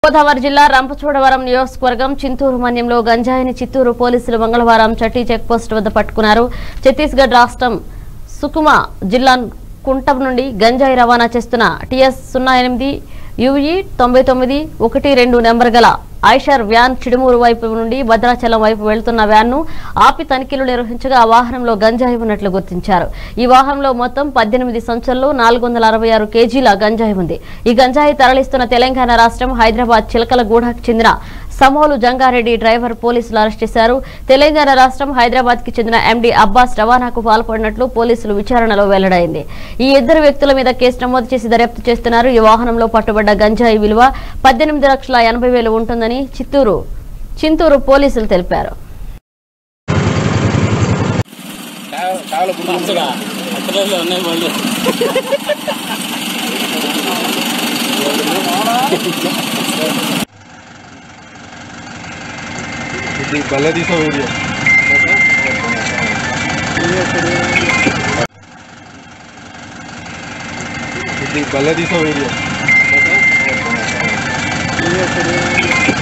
గోదావరి జిల్లా రంపచోడవరం నియోజకవర్గం చింతూరు మన్యంలో గంజాయిని చిత్తూరు పోలీసులు మంగళవారం చట్టి చెక్ పోస్ట్ వద్ద పట్టుకున్నారు ఛత్తీస్గఢ్ రాష్ట్రం సుకుమా జిల్లా కుంటం నుండి గంజాయి రవాణా చేస్తున్న టిఎస్ సున్నా ఎనిమిది యుఈ తొంభై తొమ్మిది ఒకటి రెండు నెంబర్ గల ఐషర్ వ్యాన్ చిడుమూరు వైపు నుండి భద్రాచలం వైపు వెళ్తున్న వ్యాన్ ను ఆపి తనిఖీలు నిర్వహించగా ఆ వాహనంలో గంజాయి ఉన్నట్లు గుర్తించారు ఈ వాహనంలో మొత్తం పద్దెనిమిది సంచుల్లో నాలుగు వందల అరవై ఆరు కేజీల గంజాయి ఉంది ఈ గంజాయి తరలిస్తున్న తెలంగాణ రాష్ట్రం హైదరాబాద్ చిలకలగూడకు చెందిన సమోలు జంగారెడ్డి డ్రైవర్ పోలీసులు అరెస్ట్ చేశారు తెలంగాణ రాష్ట్రం హైదరాబాద్ కి చెందిన ఎండీ అబ్బాస్ రవాణాకు పాల్పడినట్లు పోలీసులు విచారణలో వెల్లడైంది ఈ ఇద్దరు వ్యక్తుల మీద కేసు నమోదు చేసి దర్యాప్తు చేస్తున్నారు ఈ వాహనంలో పట్టుబడ్డ గంజాయి విలువ పద్దెనిమిది లక్షల ఎనభై వేలు ఉంటుందని చిత్తూరు చింతూరు పోలీసులు తెలిపారు అక్కడలో ఉన్నాయి వాళ్ళు ఇది బల్ల తీసే వీడియో ఇది బల్ల తీసే వీడియో